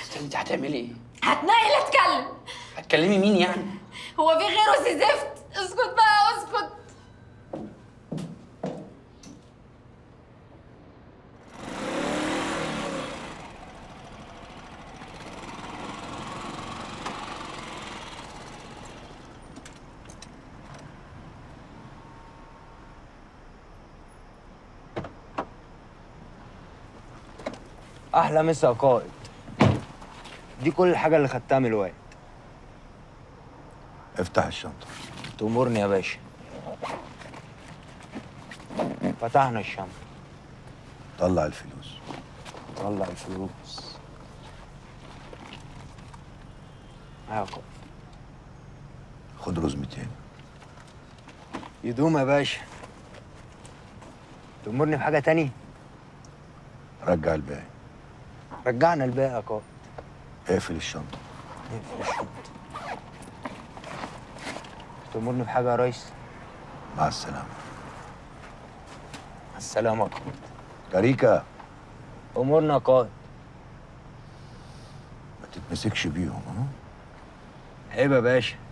استنى انت هتعملي ايه؟ هتنقل اتكلم هتكلمي مين يعني؟ هو في غيره سي زفت اسكت بقى اسكت احلى مسا يا قائد دي كل الحاجه اللي خدتها من الواد افتح الشنطة تأمرني يا باشا فتحنا الشنطه طلع الفلوس طلع الفلوس ايوه يا قائد خد روز 200 يدوم يا باشا تأمرني بحاجه تاني رجع الباقي رجعنا الباقي يا قائد اقفل الشنطة نقفل الشنطه تأمرني بحاجه يا ريس مع السلامة مع السلامه يا قائد كاريكا أمورنا يا قائد ما تتمسكش بيهم ها عيب يا باشا